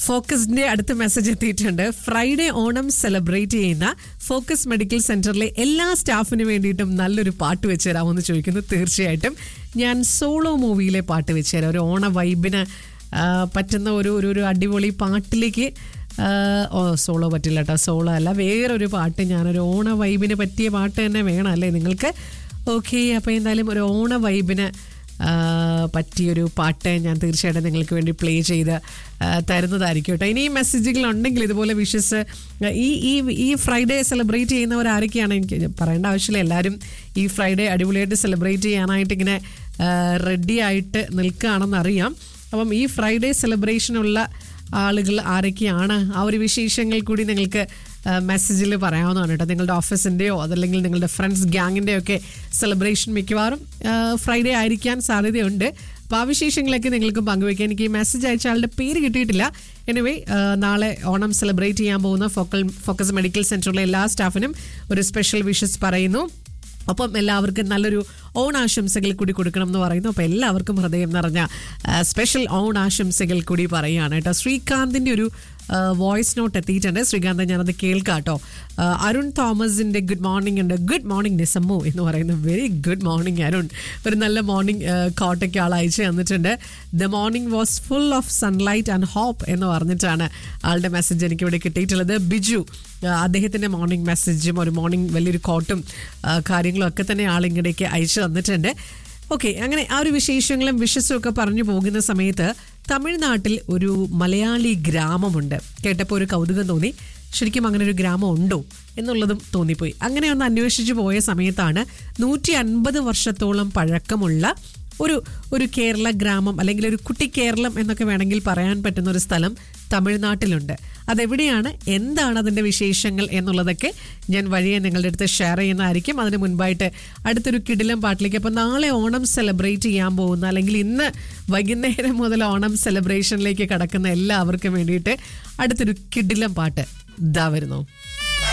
ഫോക്കസിന്റെ അടുത്ത മെസ്സേജ് എത്തിയിട്ടുണ്ട് Friday Onam celebrate ചെയ്യുന്ന ഫോക്കസ് മെഡിക്കൽ സെന്ററിലെ എല്ലാ സ്റ്റാഫിനും വേണ്ടിയിട്ടും നല്ലൊരു പാട്ട് വെച്ച് തരാമെന്ന് ചോദിക്കുന്നു തീർച്ചയായിട്ടും ഞാൻ സോളോ മൂവിയിലെ പാട്ട് വെച്ച് തരാം ഒരു ഓണ വൈബിന് ആ, പറ്റുന്ന ഒരു ഒരു ഒരു അടിപൊളി പാട്ടിലേക്ക് ആ, ഓ സോളോ പറ്റില്ല കേട്ടോ സോളോ അല്ല വേറൊരു പാട്ട് ഞാനൊരു ഓണ വൈബിന് പറ്റിയ പാട്ട് തന്നെ വേണം അല്ലേ നിങ്ങൾക്ക് ഓക്കെ അപ്പോൾ എന്തായാലും ഒരു ഓണ വൈബിന് ആ, പറ്റിയൊരു പാട്ട് ഞാൻ തീർച്ചയായിട്ടും നിങ്ങൾക്ക് വേണ്ടി പ്ലേ ചെയ്ത് ആ, തരുന്നതായിരിക്കും കേട്ടോ ഇനിയും മെസ്സേജുകൾ ഉണ്ടെങ്കിൽ ഇതുപോലെ വിഷസ് ഈ ഈ ഈ ഫ്രൈഡേ സെലിബ്രേറ്റ് ചെയ്യുന്നവർ ആരൊക്കെയാണ് എനിക്ക് പറയേണ്ട ആവശ്യമില്ല എല്ലാവരും ഈ ഫ്രൈഡേ അടിപൊളിയായിട്ട് സെലിബ്രേറ്റ് ചെയ്യാനായിട്ട് ഇങ്ങനെ റെഡി ആയിട്ട് നിൽക്കുകയാണെന്ന് അറിയാം അപ്പം ഈ ഫ്രൈഡേ സെലിബ്രേഷനുള്ള ആളുകൾ ആരൊക്കെയാണ് ആ ഒരു വിശേഷങ്ങൾ കൂടി നിങ്ങൾക്ക് മെസ്സേജിൽ പറയാവുന്നതാണ് കേട്ടോ നിങ്ങളുടെ ഓഫീസിൻ്റെയോ അതല്ലെങ്കിൽ നിങ്ങളുടെ ഫ്രണ്ട്സ് ഗ്യാങ്ങിൻ്റെയോ ഒക്കെ സെലിബ്രേഷൻ മിക്കവാറും ഫ്രൈഡേ ആയിരിക്കാൻ സാധ്യതയുണ്ട് അപ്പോൾ ആ വിശേഷങ്ങളൊക്കെ നിങ്ങൾക്ക് പങ്കുവയ്ക്കാൻ എനിക്ക് ഈ മെസ്സേജ് അയച്ച ആളുടെ പേര് കിട്ടിയിട്ടില്ല എനിവേ നാളെ ഓണം സെലിബ്രേറ്റ് ചെയ്യാൻ പോകുന്ന ഫോക്കൽ ഫോക്കസ് മെഡിക്കൽ സെൻറ്ററിലെ എല്ലാ സ്റ്റാഫിനും ഒരു സ്പെഷ്യൽ വിഷസ് പറയുന്നു ഒപ്പം എല്ലാവർക്കും നല്ലൊരു ഓണാശംസകൾ കൂടി കൊടുക്കണം എന്ന് പറയുന്നു അപ്പോൾ എല്ലാവർക്കും ഹൃദയം നിറഞ്ഞ ആ, സ്പെഷ്യൽ ഓണാശംസകൾ കൂടി പറയുകയാണ് കേട്ടോ ശ്രീകാന്തിൻ്റെ ഒരു വോയിസ് നോട്ട് എത്തിയിട്ടുണ്ട് ശ്രീകാന്ത് ഞാനത് കേൾക്കാം കേട്ടോ ആ, അരുൺ തോമസിൻ്റെ ഗുഡ് മോർണിംഗ് ഉണ്ട് ഗുഡ് മോർണിംഗ് നിസമ്മു എന്ന് പറയുന്നു വെരി ഗുഡ് മോർണിംഗ് അരുൺ ഒരു നല്ല മോർണിംഗ് കോട്ടയ്ക്ക് ആൾ അയച്ചു തന്നിട്ടുണ്ട് the morning was full of sunlight and hope എന്ന് പറഞ്ഞിട്ടാണ് ആളുടെ മെസ്സേജ് എനിക്ക് ഇവിടെ കിട്ടിയിട്ടുള്ളത് ബിജു ആ, അദ്ദേഹത്തിന്റെ മോർണിംഗ് മെസ്സേജും ഒരു മോർണിംഗ് വലിയൊരു കോട്ടും ആ, കാര്യങ്ങളും ഒക്കെ തന്നെ ആളിങ്ങടേക്ക് അയച്ചു തന്നിട്ടുണ്ട് ഓക്കെ അങ്ങനെ ആ ഒരു വിശേഷങ്ങളും വിശ്വസും ഒക്കെ പറഞ്ഞു പോകുന്ന സമയത്ത് തമിഴ്നാട്ടിൽ ഒരു മലയാളി ഗ്രാമമുണ്ട് കേട്ടപ്പോൾ ഒരു കൗതുകം തോന്നി ശരിക്കും അങ്ങനെ ഒരു ഗ്രാമം ഉണ്ടോ എന്നുള്ളതും തോന്നിപ്പോയി അങ്ങനെ ഒന്ന് അന്വേഷിച്ചു പോയ സമയത്താണ് നൂറ്റി അൻപത് വർഷത്തോളം പഴക്കമുള്ള ഒരു ഒരു കേരള ഗ്രാമം അല്ലെങ്കിൽ ഒരു കുട്ടി കേരളം എന്നൊക്കെ വേണമെങ്കിൽ പറയാൻ പറ്റുന്ന ഒരു സ്ഥലം തമിഴ്നാട്ടിലുണ്ട് അതെവിടെയാണ് എന്താണ് അതിൻ്റെ വിശേഷങ്ങൾ എന്നുള്ളതൊക്കെ ഞാൻ വഴിയെ നിങ്ങളുടെ അടുത്ത് ഷെയർ ചെയ്യുന്നതായിരിക്കും അതിന് മുൻപായിട്ട് അടുത്തൊരു കിടിലം പാട്ടിലേക്ക് അപ്പോൾ നാളെ ഓണം സെലിബ്രേറ്റ് ചെയ്യാൻ പോകുന്ന അല്ലെങ്കിൽ ഇന്ന് വൈകുന്നേരം മുതൽ ഓണം സെലിബ്രേഷനിലേക്ക് കടക്കുന്ന എല്ലാവർക്കും വേണ്ടിയിട്ട് അടുത്തൊരു കിടിലം പാട്ട് ഇതാ വരുന്നു